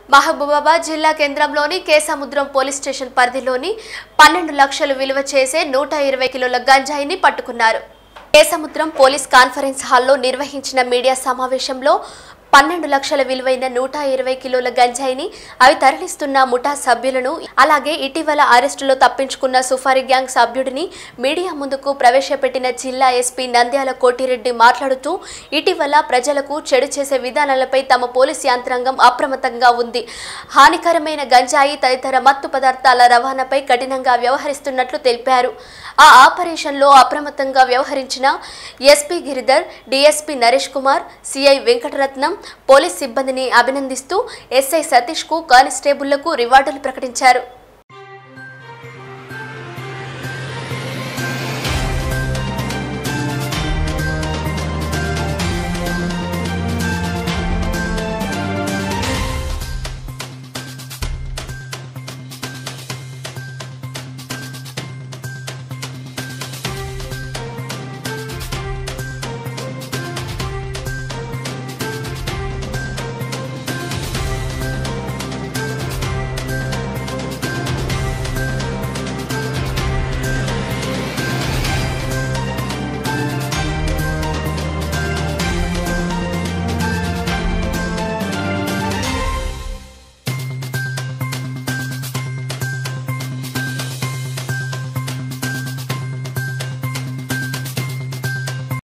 మహబూబాబాద్ జిల్లా కేంద్రంలోని Kesamudram police station పరిధిలోని పన్నెండు లక్షలు విలువ చేసే నూట ఇరవై కిలోల గంజాయిని పట్టుకున్నారు కేసముద్రం పోలీస్ కాన్ఫరెన్స్ హాల్లో నిర్వహించిన మీడియా సమావేశంలో పన్నెండు లక్షల విలువైన నూట ఇరవై కిలోల గంజాయిని అవి తరలిస్తున్న ముఠా సభ్యులను అలాగే ఇటీవల అరెస్టులో తప్పించుకున్న సుఫారీ గ్యాంగ్ సభ్యుడిని మీడియా ముందుకు ప్రవేశపెట్టిన జిల్లా ఎస్పీ నంద్యాల కోటిరెడ్డి మాట్లాడుతూ ఇటీవల ప్రజలకు చెడు చేసే విధానాలపై తమ పోలీస్ యంత్రాంగం అప్రమత్తంగా ఉంది హానికరమైన గంజాయి తదితర మత్తు పదార్థాల రవాణాపై కఠినంగా వ్యవహరిస్తున్నట్లు తెలిపారు ఆ ఆపరేషన్లో అప్రమత్తంగా వ్యవహరించిన SP Giridhar DSP Naresh Kumar CI Venkataratnam police సిబ్బందిని అభినందిస్తూ ఎస్ఐ సతీష్కు కానిస్టేబుళ్లకు రివార్డులు ప్రకటించారు